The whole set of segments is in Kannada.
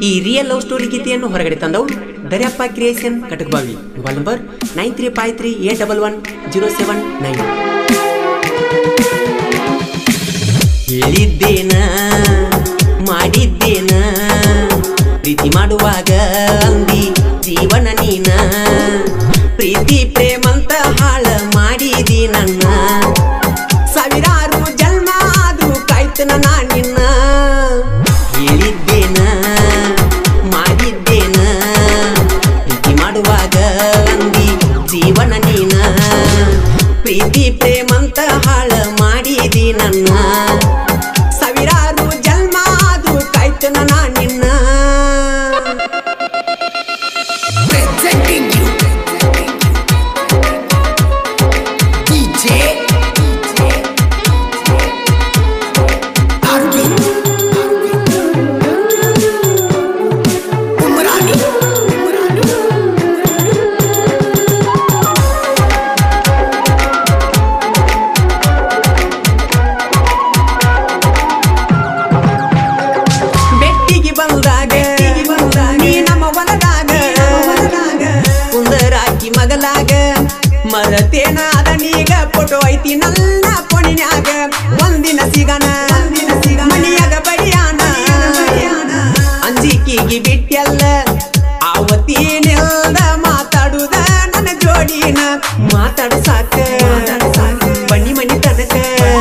ಈ ರಿಯಲ್ ಲವ್ ಸ್ಟೋರಿ ಗೀತೆಯನ್ನು ಹೊರಗಡೆ ತಂದವರು Daryappa creation Katakabavi mobile number nine three five three eight double one zero seven nine ಹೇಳಿದ್ದೇನ ಮಾಡಿದ್ದೇನ ಪ್ರೀತಿ ಮಾಡುವಾಗ ಅಂದಿ ಜೀವನ ನೀನ ಪ್ರೀತಿ ಪ್ರೇಮಂತ ಹಾಳ ಮಾಡಿದಿ ನನ್ನ ಸಾವಿರಾರು ಜನ್ಮ ಆದ್ರೂ ಕಾಯ್ತನ ನಾ ನಿನ್ನ ಹೇಳಿದ್ದೇನ ಮಾಡಿದ್ದೇನ ಪ್ರೀತಿ ಮಾಡುವಾಗ ಅಂದಿ ಜೀವನ ನೀನ ಪ್ರೀತಿ ಪ್ರೇಮಂತ ಹಾಳ ಮಾಡಿದಿ ನನ್ನ ಸಾವಿರಾರು ಜನ್ಮ ಆದ್ರೂ ಕಾಯ್ತನ ನಾ ನಿನ್ನ presenting you DJ Arvind Umrani ಬೆಟ್ಟಿಗೆ ಬಂದಾಗ ನೀ ನಮ್ಮ ಹೊಲದಾಗ ಕುಂದರಾಕಿ ಮಗಲಾಗ ಮರತೇನ ಅದನೀಗ ಫೋಟೋ ಐತಿ ನನ್ನ ಪೊಣಿನ್ಯಾಗ ಒಂದಿನ ಸಿಗಣ ಮನಿಯಾಗ ಬಡಿಯಾನ ಅಂಜಿಕಿಗಿ ಬಿಟ್ಟೆಲ್ಲ ಆವತ್ತಿ ನಿಲ್ದ ಮಾತಾಡುದ ನನ್ನ ಜೋಡಿನ ಮಾತಾಡ ಸಾಕ ಬನ್ನಿ ಮನಿ ತನಕ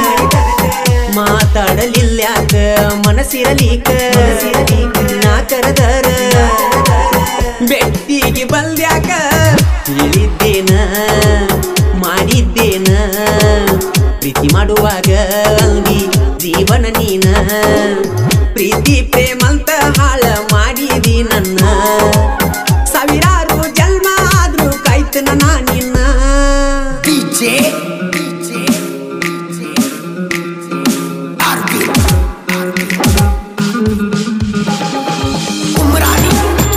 ಮಾತಾಡಲಿಲ್ಯಾಕ ಮನಸ್ಸಿರಲೀಕ ನಾ ಕರೆದರ ಬೆಟ್ಟಿಗೆ ಬಂದ್ಯಾಕ ಹೇಳಿದ್ದೇನ ಮಾಡಿದ್ದೇನ ಪ್ರೀತಿ ಮಾಡುವಾಗ ಅಂಗಿ ಜೀವನ ನೀನ ಪ್ರೀತಿ ಪ್ರೇಮಂತ ಹಾಳ ಮಾಡಿದಿ ನನ್ನ ಸಾವಿರಾರು ಜನ್ಮ ಆದ್ರೂ ಕಾಯ್ತನ ನಾ ನಿನ್ನ DJ DJ Arvind Umrani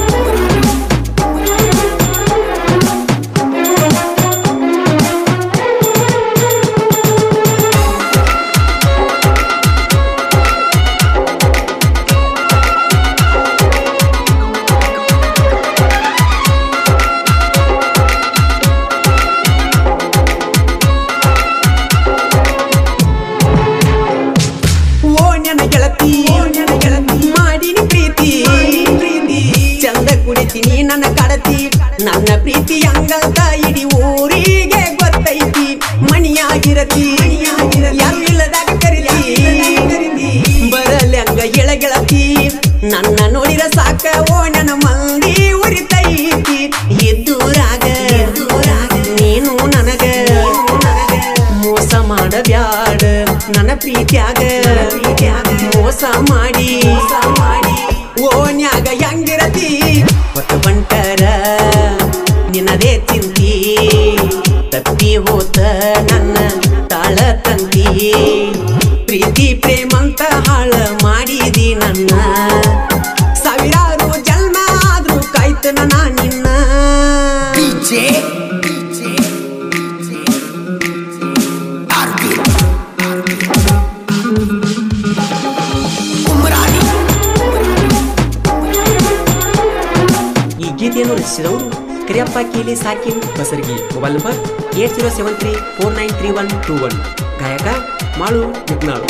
ಓ ನನ್ನ ಗೆಳತಿ ಮಾಡಿನಿ ಪ್ರೀತಿ ಚಂದ ಕುಡಿತೀನಿ ನನ್ನ ಕಡತಿ ನನ್ನ ಪ್ರೀತಿ ಹಂಗಂತ ಇಡೀ ಊರಿಗೆ ಗೊತ್ತೈತಿ ಮಣಿಯಾಗಿರತಿ ಯಾರು ಇಲ್ಲದಾಗ ಕರಿತಿ ಬರಲಿ ಹಂಗ ಎಳ ಗೆಳತಿ ನನ್ನ ನೋಡಿರ ಸಾಕ ಓ ನನ್ನ ಮಂದಿ ಉರಿತೈತಿ ಎದ್ದೂರಾಗ ನೀನು ನನಗ ಮೋಸ ಮಾಡಬ್ಯಾಡ ನನ್ನ ಪ್ರೀತ್ಯಾಗ ಮೋಸ ಮಾಡಿ ಓನ್ಯಾಗ ಹೆಂಗಿರತಿ ಹೊತ್ತು ಬಂಟರ ನಿನ್ನದೇ ಚಿಂತಿ ತಪ್ಪಿ ಹೋತ ನನ್ನ ತಾಳ ತಂತಿ ಪ್ರೀತಿ ಪ್ರೇಮಂತ ಹಾಳ ಮಾಡಿದಿ ನನ್ನ ಸಾವಿರಾರು ಜನ್ಮ ಆದ್ರೂ ಕಾಯ್ತನ ನಾ ನಿನ್ನ DJ DJ Arvind Umrani ಈ ಗೀತೆಯನ್ನು ರಚಿಸಿದವರು ಕರಿಯಪ್ಪ ಕೀಲಿ ಸಾಕಿನ್ Basargi mobile number eight zero seven three four nine three one two one ಗಾಯಕ ಮಾಳು ಮುಗ್ನಾಳು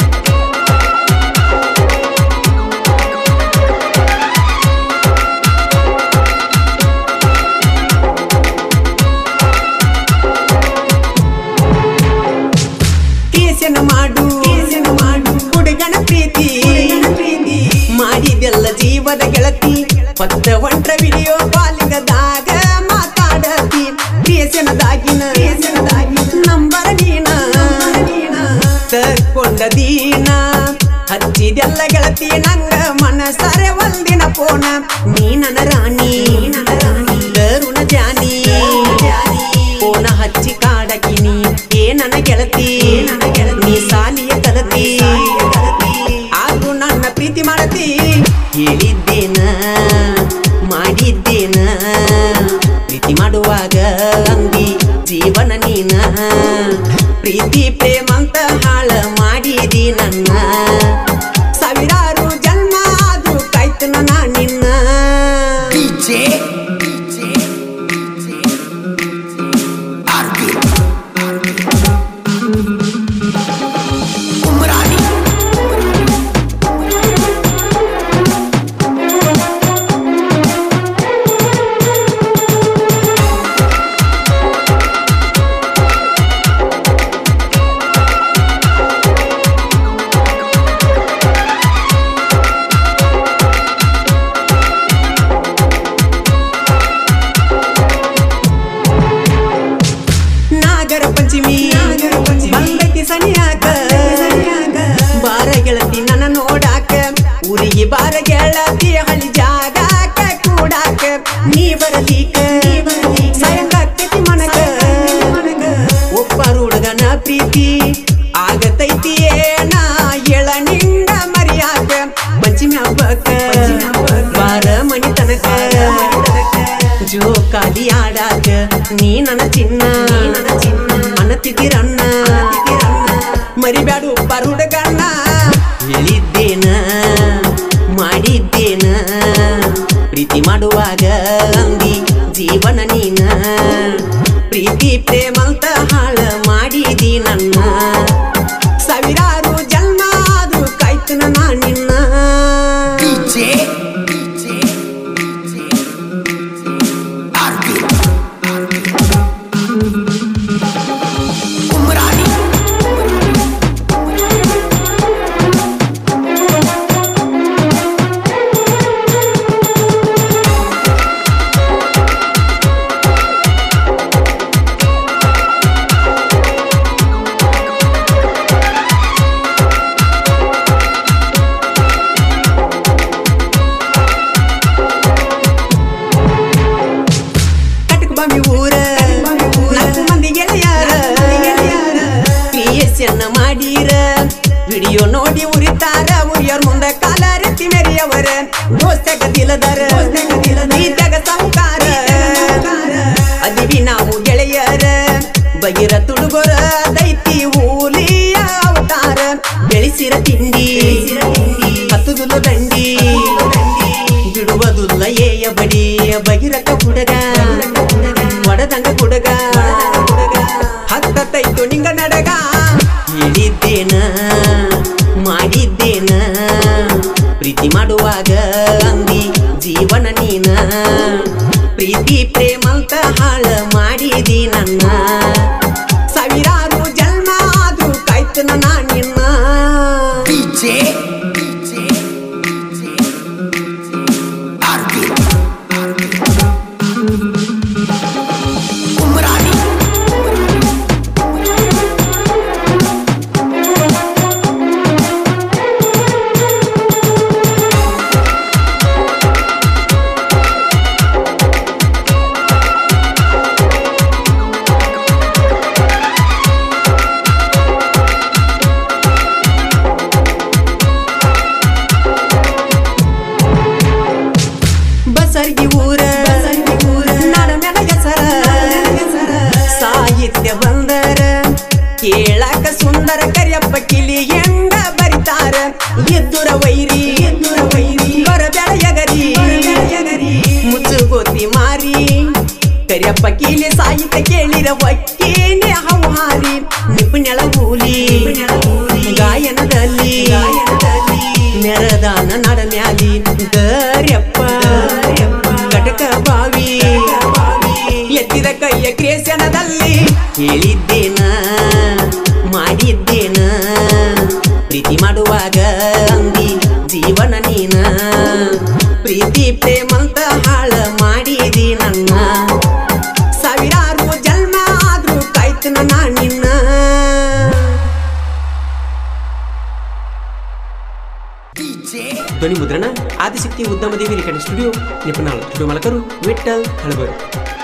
ಕೇಸನ ಮಾಡು ಕೇಸನ ಮಾಡು ಹುಡುಗನ ಪ್ರೀತಿ ಮಾಡಿದೆಲ್ಲ ಜೀವದ ಗೆಳತಿ ಪತ್ತ ಒಂಟ್ರ ವಿಡಿಯೋ ಕಾಲಿಂಗದಾಗ ಮಾತಾಡತಿ ಕೇಸನದಾಗಿನ ಕೇಸನದಾಗಿನ ನಂಬರ ನೀನ ತಕ್ಕೊಂಡ ದೀನ ಹಚ್ಚಿದೆಲ್ಲ ಗೆಳತಿ ನಂಗ ಮನಸರೆ ಒಂದಿನ ಪೋನ ನೀ ನನ್ನ ರಾಣಿ ನನ್ನ ರಾಣಿ ಕರುಣ ಜಾನಿ ಪೋನ ಹಚ್ಚಿ ಕಾಡಕಿನಿ ಏ ನನ್ನ ಗೆಳತಿ ನೀ ಸಾಲಿಯ ಕಲತಿ ಆದ್ರೂ ನನ್ನ ಪ್ರೀತಿ ಮಾಡತಿ ಹೇಳಿದ್ದೇನ ಮಾಡಿದ್ದೇನ ಪ್ರೀತಿ ಮಾಡುವಾಗ ಅಂದಿ ಜೀವನ ನೀನ ಪ್ರೀತಿ ಪ್ರೇಮಂತ ಹಾಳ ಮಾಡಿದಿ ನನ್ನ ಸಾವಿರಾರು ಜನ್ಮ ಆದ್ರೂ ಕಾಯ್ತನ ನಾ ನಿನ್ನ DJ, DJ, Arvind, Umrani, ನಾಗರ ಪಂಚಮಿ ಬಂದೈತಿ ಸನಿಯಾಕ ಬಾರ ಗೆಳತಿ ನನ್ನ ನೋಡಾಕ ಊರಿಗೆ ಬಾರ ಗೆಳತಿ ಹಳಿ ಜಾಗಾಕ ಕೂಡಾಕ ನೀ ಬರಲೀಕ ಸಾಯಂಕಾಗ್ತೈತಿ ಮನಕ ಒಬ್ಬರು ಹುಡುಗನ ಪ್ರೀತಿ ಆಗತೈತಿ ಏನ ಎಳ ನಿಂಡ ಮರಿಯಾಕ ಪಂಚಮಿ ಹಬ್ಬಕ್ಕ ಬಾರ ಮನಿ ತನಕ ಜೋಕಾಲಿ ಆಡಾಕ ನೀ ನನ್ನ ಚಿನ್ನ ಅನ್ನತಿದ್ದೀರಣ್ಣ ಮರಿಬ್ಯಾಡು ಉಪ್ಪಾರ ಹುಡುಗಣ್ಣ ಹೇಳಿದ್ದೇನ ಮಾಡಿದ್ದೇನ ಪ್ರೀತಿ ಮಾಡುವಾಗ ಅಂದಿ ಜೀವನ ನೀನ ಪ್ರೀತಿ ಪ್ರೇಮಂತ ಹಾಳ ಮಾಡಿದಿ ನನ್ನ ಸಾವಿರಾರು ಜನ್ಮ ಆದ್ರೂ ಕಾಯ್ತನ ನಾ ನಿನ್ನ DJ, DJ, Arvind, Umrani, ಕಟಕ್ ಬಾಮಿ ಊರ ನಾಲ್ಕು ಮಂದಿ ಗೆಳೆಯರ ಕ್ರಿಯೇಷನ್ ಮಾಡೀರ ವಿಡಿಯೋ ನೋಡಿ ಉರಿತಾರ ಉರಿಯೋರ್ ಮುಂದ ಕಾಲ ರೀತಿ ಮೆರಿಯವರ ದೋಸ್ತಾಗ ದಿಲದರ ಈತಾಗ ಸಾಹುಕಾರ ಅದಿವಿ ನಾವು ಗೆಳೆಯರ ಬಗಿರ ತುಡುಗೊರ ದೈತಿ ಊಲಿಯ ಅವತಾರ ಬೆಳೆಸಿರ ತಿಂಡಿ ಹತ್ತುದುಲು ದಂಡಿ ಬಿಡುವುದಿಲ್ಲ ಏಯ ಬಡಿ ಬಗಿರಕ ಹುಡುಗ ಒಡದಂಗ ಹುಡುಗ ಹತ್ತೈತು ನಿಂಗ ನಡಗ ಹೇಳಿದ್ದೇನ ಮಾಡಿದ್ದೇನ ಪ್ರೀತಿ ಮಾಡುವಾಗ ಅಂದಿ ಜೀವನ ನೀನ ಪ್ರೀತಿ ಪ್ರೇಮಂತ ಹಾಳ ಮಾಡಿದಿ ನನ್ನ ಸಾವಿರಾರು ಜನ್ಮ ಆದ್ರೂ ಕಾಯ್ತನ ನಾ ನಿನ್ನ DJ, DJ, Arvind, Umrani, ಬಸರ್ಗಿ ಊರ ನಾಡ ಮ್ಯಾಲ ಹೆಸರ ಸಾಹಿತ್ಯ ಬಂದರ ಕೇಳಾಕ ಸುಂದರ ಕರಿಯಪ್ಪ ಕಿಲಿ ಎಂದ ಬರಿತಾರ ಎದ್ದುರ ವೈರಿ ಎದ್ದುರ ವೈರಿ ಬರಬೆಳೆಯಗರಿ ಮುಚ್ಚುಗೋತಿ ಮಾರಿ ಕರಿಯಪ್ಪ ಕೀಲಿ ಸಾಹಿತ್ಯ ಕೇಳಿರ ಒಕ್ಕೇನೆ ಹೌಹಾರಿ ನಿಪುಣಳ ಹೂಲಿ ಗಾಯನದಲ್ಲಿ ನೆರದಾನ ನಡ ಮ್ಯಾಲಿ ದರ್ಯಪ್ಪ ಕಟಕ ಬಾವಿ ಎತ್ತಿದ ಕೈಯ ಕ್ರೇಸನದಲ್ಲಿ ಹೇಳಿದ್ದೇನ ಮಾಡಿದ್ದೇನ ಪ್ರೀತಿ ಮಾಡುವಾಗ ಅಂದಿ ಜೀವನ ನೀನ ಪ್ರೀತಿ ಪ್ರೇಮಂತ ಹಾಳ ಮಾಡಿದಿ ನನ್ನ ಸಾವಿರಾರು ಜನ್ಮ ಆದ್ರೂ ಕಾಯ್ತನ ನಾ ನಿನ್ನ DJ, ಧ್ವನಿ ಮುದ್ರಣ ಆದಿಶಕ್ತಿ ಉದ್ಯಮ ದೇವಿ ರೆಕಾರ್ಡಿಂಗ್ ಸ್ಟುಡಿಯೋ ನಿಪುಣಾಳ ಸ್ಟುಡಿಯೋ ಮಾಲಕರು ವಿಠಲ್ ಹಳಬರು